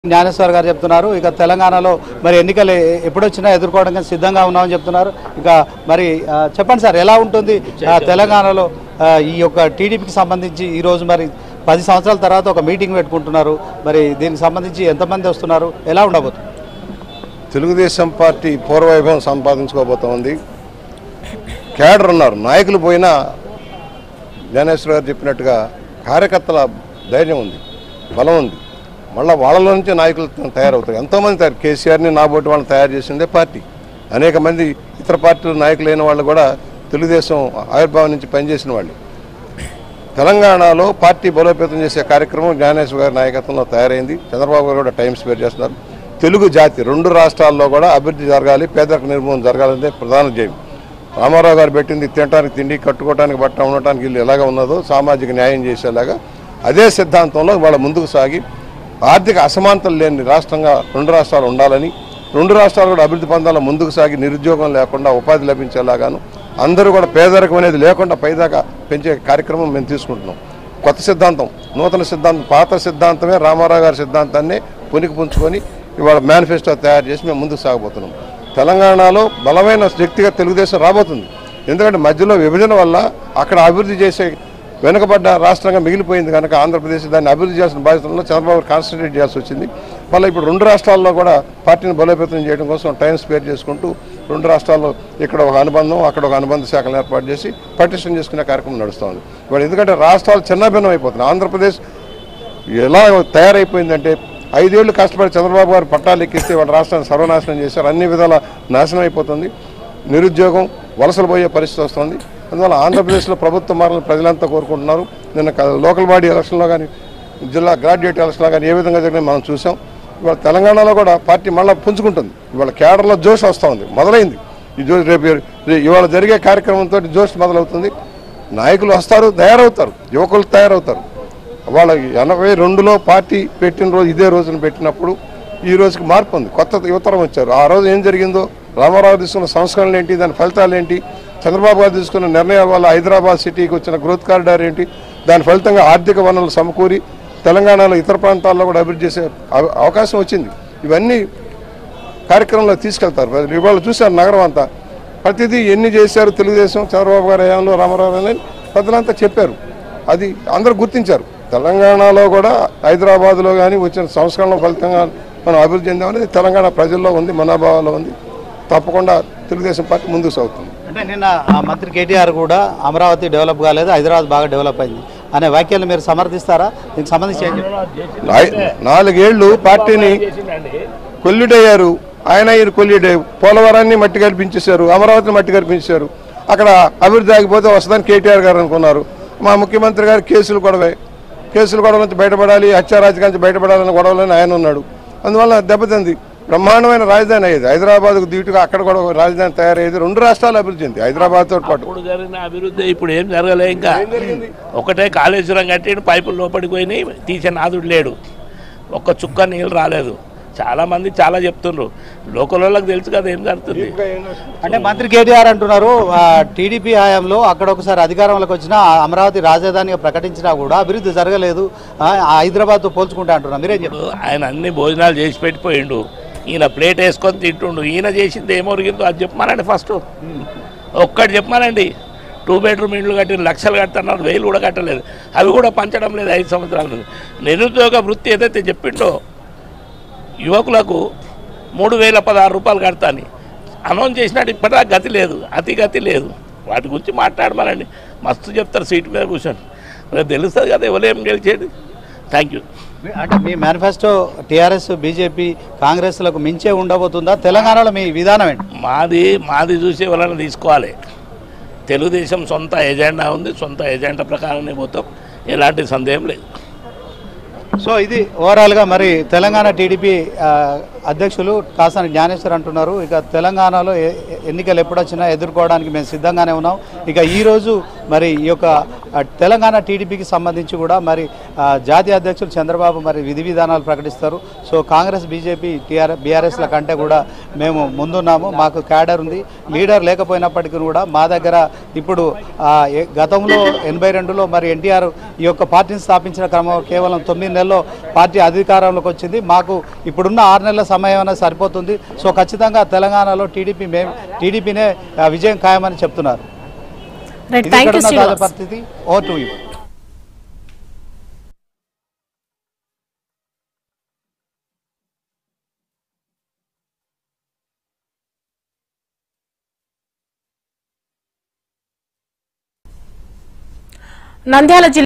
జ్ఞానేశ్వర్ గారు చెప్తున్నారు ఇక తెలంగాణలో మరి ఎన్నికలు ఎ- ఎప్పుడొచ్చినా ఎదుర్కోవడానికి సిద్ధంగా ఉన్నామని చెప్తున్నారు ఇక మరి ఆ, చెప్పండి సార్ ఎలా ఉంటుంది ఆ, తెలంగాణలో ఆ, ఈ యొక్క టీడీపీకి సంబంధించి ఈ రోజు మరి పది సంవత్సరాల తర్వాత ఒక మీటింగ్ పెట్టుకుంటున్నారు మరి దీనికి సంబంధించి ఎంతమంది వస్తున్నారు ఎలా ఉండబోతుంది తెలుగుదేశం పార్టీ పూర్వవైభవం సంపాదించుకోబోతోంది కేడర్ ఉన్నారు నాయకులు పోయినా జ్ఞానేశ్వర గారు చెప్పినట్టుగా కార్యకర్తల ధైర్యం ఉంది బలం ఉంది మళ్ళీ వాళ్ళలో నుంచి నాయకులు తయారవుతారు ఎంతోమంది తయారు కేసీఆర్ని నాబోటి వాళ్ళని తయారు చేసిందే పార్టీ అనేక మంది ఇతర పార్టీల నాయకులైన వాళ్ళు కూడా తెలుగుదేశం ఆవిర్భావం నుంచి పనిచేసిన వాళ్ళు తెలంగాణలో పార్టీ బలోపేతం చేసే కార్యక్రమం జ్ఞానేశ్వర గారి నాయకత్వంలో తయారైంది చంద్రబాబు గారు కూడా టైం స్పేర్ చేస్తున్నారు తెలుగు జాతి రెండు రాష్ట్రాల్లో కూడా అభివృద్ధి జరగాలి పేదరిక నిర్మూలన జరగాలనేదే ప్రధాన ధ్యేయం రామారావు గారు పెట్టింది తినడానికి తిండి కట్టుకోవడానికి బట్ట ఉండటానికి ఇల్లు ఎలాగ ఉన్నదో సామాజిక న్యాయం చేసేలాగా అదే సిద్ధాంతంలో వాళ్ళ ముందుకు సాగి ఆర్థిక అసమానతలు లేని రాష్ట్రంగా రెండు రాష్ట్రాలు ఉండాలని రెండు రాష్ట్రాలు కూడా అభివృద్ధి పొందాలని ముందుకు సాగి నిరుద్యోగం లేకుండా ఉపాధి లభించేలాగాను అందరూ కూడా పేదరికం అనేది లేకుండా పైదాకా పెంచే కార్యక్రమం మేము తీసుకుంటున్నాం కొత్త సిద్ధాంతం నూతన సిద్ధాంతం పాత సిద్ధాంతమే రామారావు గారి సిద్ధాంతాన్ని పునికి పుంచుకొని ఇవాళ మేనిఫెస్టో తయారు చేసి మేము ముందుకు సాగబోతున్నాం తెలంగాణలో బలమైన శక్తిగా తెలుగుదేశం రాబోతుంది ఎందుకంటే మధ్యలో విభజన వల్ల అక్కడ అభివృద్ధి చేసే వెనుకబడ్డ రాష్ట్రంగా మిగిలిపోయింది కనుక ఆంధ్రప్రదేశ్ దాన్ని అభివృద్ధి చేయాల్సిన బాధ్యతలను చంద్రబాబు కాన్సన్ట్రేట్ చేయాల్సి వచ్చింది మళ్ళీ ఇప్పుడు రెండు రాష్ట్రాల్లో కూడా పార్టీని బలోపేతం చేయడం కోసం టైం స్పేర్ చేసుకుంటూ రెండు రాష్ట్రాల్లో ఇక్కడ ఒక అనుబంధం అక్కడ ఒక అనుబంధ శాఖలను ఏర్పాటు చేసి పటిష్టం చేసుకునే కార్యక్రమం నడుస్తుంది ఇప్పుడు ఎందుకంటే రాష్ట్రాలు చిన్నభిన్నం అయిపోతున్నాయి ఆంధ్రప్రదేశ్ ఎలా తయారైపోయిందంటే ఐదేళ్లు కష్టపడి చంద్రబాబు గారు పట్టాలు ఎక్కిస్తే వాళ్ళ రాష్ట్రాన్ని సర్వనాశనం చేశారు అన్ని విధాల నాశనం అయిపోతుంది నిరుద్యోగం వలసలు పోయే పరిస్థితి వస్తుంది అందువల్ల ఆంధ్రప్రదేశ్లో ప్రభుత్వం మారాలని ప్రజలంతా కోరుకుంటున్నారు నిన్న క- లోకల్ బాడీ ఎలక్షన్లో కానీ జిల్లా గ్రాడ్యుయేట్ ఎలక్షన్లో కానీ ఏ విధంగా జరిగినా మనం చూసాం ఇవాళ తెలంగాణలో కూడా పార్టీ మళ్ళీ పుంజుకుంటుంది ఇవాళ కేడర్లో జోష్ వస్తూ ఉంది మొదలైంది ఈ జోష్ రేపు రే- ఇవాళ జరిగే కార్యక్రమంతో జోష్ మొదలవుతుంది నాయకులు వస్తారు తయారవుతారు యువకులు తయారవుతారు వాళ్ళ ఎనభై రెండులో పార్టీ పెట్టిన రోజు ఇదే రోజున పెట్టినప్పుడు ఈ రోజుకి మార్పు ఉంది కొత్త యువతరం వచ్చారు ఆ రోజు ఏం జరిగిందో రామారావు తీసుకున్న సంస్కరణలు ఏంటి దాని ఫలితాలు ఏంటి చంద్రబాబు గారు తీసుకున్న నిర్ణయాల వల్ల హైదరాబాద్ సిటీకి వచ్చిన గ్రోత్ కారిడార్ ఏంటి దాని ఫలితంగా ఆర్థిక వనరులు సమకూరి తెలంగాణలో ఇతర ప్రాంతాల్లో కూడా అభివృద్ధి చేసే అవ- అవకాశం వచ్చింది ఇవన్నీ కార్యక్రమంలో తీసుకెళ్తారు ఇవాళ చూశారు నగరం అంతా ప్రతిదీ ఎన్ని చేశారు తెలుగుదేశం చంద్రబాబు గారి హయాంలో రామారావు గారు అని ప్రజలంతా చెప్పారు అది అందరూ గుర్తించారు తెలంగాణలో కూడా హైదరాబాద్లో కానీ వచ్చిన సంస్కరణల ఫలితంగా మనం అభివృద్ధి చెందామనేది తెలంగాణ ప్రజల్లో ఉంది మనోభావాల్లో ఉంది తప్పకుండా తెలుగుదేశం పార్టీ ముందుకు సాగుతుంది అంటే నిన్న ఆ మంత్రి కేటీఆర్ కూడా అమరావతి డెవలప్ కాలేదు హైదరాబాద్ బాగా డెవలప్ అయింది అనే వ్యాఖ్యలు మీరు సమర్థిస్తారా దీనికి సంబంధించి ఏం చెప్తారు? నాయ్- నాలుగేళ్లు పార్టీని కొల్లిడయ్యారు ఆయన ఈయన కొల్లిడే పోలవరాన్ని మట్టి కల్పించేశారు అమరావతిని మట్టి కల్పించారు అక్కడ అభివృద్ధి ఆగిపోతే వస్తుందని కేటీఆర్ గారు అనుకున్నారు మా ముఖ్యమంత్రి గారు కేసులు గొడవే కేసులు గొడవ నుంచి బయటపడాలి హత్యా రాజకీయాల నుంచి బయటపడాలని గొడవలని ఆయన ఉన్నాడు అందువల్ల దెబ్బతింది బ్రహ్మాండమైన రాజధాని అయ్యేది హైదరాబాద్కు దీటుగా అక్కడ కూడా ఒక రాజధాని తయారయ్యేది రెండు రాష్ట్రాలు అభివృద్ధి చెంది హైదరాబాద్తో పాటు ఇప్పుడు జరిగిన అభివృద్ధి ఇప్పుడు ఏం జరగలే ఇంకా ఒకటే కాళేశ్వరం కట్టిండు పైపులు లోపలికి పోయినాయి తీసే నాదుడు లేడు ఒక్క చుక్క నీళ్ళు రాలేదు చాలా మంది చాలా చెప్తుండ్రు లోకల్ వాళ్ళకి తెలుసు కదా ఏం జరుగుతుంది అంటే మంత్రి కేటీఆర్ అంటున్నారు ఆ, టీడీపీ హయాంలో అక్కడ ఒకసారి అధికారంలోకి వచ్చిన అమరావతి రాజధానిగా ప్రకటించినా కూడా అభివృద్ధి జరగలేదు ఆ, ఆ హైదరాబాద్తో పోల్చుకుంటా అంటున్నారు మీరేం చెప్తారు ఆయన అన్ని భోజనాలు చేసి పెట్టిపోయిండు ఈయన ప్లేట్ వేసుకొని తింటుండు ఈయన చేసింది ఏమో ఒరిగిందో అది చెప్పమానండి ఫస్ట్ ఒక్కటి చెప్పమానండి టూ బెడ్రూమ్ ఇండ్లు కట్టిన లక్షలు కడుతున్నారు వేలు కూడా కట్టలేదు అవి కూడా పంచడం లేదు ఐదు సంవత్సరాల నుంచి నిరుద్యోగ వృత్తి ఏదైతే చెప్పిండో యువకులకు మూడు వేల పదహారు రూపాయలు కడతాని అనౌన్స్ చేసినట్టు ఇప్పటిదాకా గతి లేదు అతి గతి లేదు వాటి గురించి మాట్లాడమనండి మస్తు చెప్తారు సీటు మీద కూర్చొని రేపు తెలుస్తుంది కదా ఎవరేం గెలిచేది థ్యాంక్ యూ మీ- అంటే మీ మేనిఫెస్టో టీఆర్ఎస్ బీజేపీ కాంగ్రెస్లకు మించే ఉండబోతుందా తెలంగాణలో మీ విధానం ఏంటి మాది మాది చూసి ఎవరైనా తీసుకోవాలి తెలుగుదేశం సొంత ఎజెండా ఉంది సొంత ఎజెండా ప్రకారమే పోతాం ఎలాంటి సందేహం లేదు సో ఇది ఓవరాల్గా మరి తెలంగాణ టీడీపీ ఆ, అధ్యక్షులు కాసాని జ్ఞానేశ్వర్ అంటున్నారు ఇక తెలంగాణలో ఎ- ఎ- ఎన్నికలు ఎప్పుడొచ్చినా ఎదుర్కోవడానికి మేము సిద్ధంగానే ఉన్నాం ఇక ఈరోజు మరి ఈ యొక్క ఆ, తెలంగాణ టీడీపీకి సంబంధించి కూడా మరి ఆ, జాతీయ అధ్యక్షులు చంద్రబాబు మరి విధి విధానాలు ప్రకటిస్తారు సో కాంగ్రెస్ బీజేపీ టీఆర్ బీఆర్ఎస్ల కంటే కూడా మేము ముందున్నాము మాకు క్యాడర్ ఉంది లీడర్ లేకపోయినప్పటికీ కూడా మా దగ్గర ఇప్పుడు ఆ, ఎ- గతంలో ఎనభై రెండులో మరి ఎన్టీఆర్ ఈ యొక్క పార్టీని స్థాపించిన క్రమం కేవలం తొమ్మిది నెలలు నెలల్లో పార్టీ అధికారంలోకి వచ్చింది మాకు ఇప్పుడున్న ఆరు నెలల సమయం అనేది సరిపోతుంది సో ఖచ్చితంగా తెలంగాణలో టీడీపీ మేము టీడీపీనే ఆ, విజయం ఖాయమని చెప్తున్నారు రైట్ ఇది థ్యాంక్ ఇక్కడ యూ ఉన్న తాజా శ్రీనివాస్ పరిస్థితి ఓ టు యూ నంద్యాల జిల్లా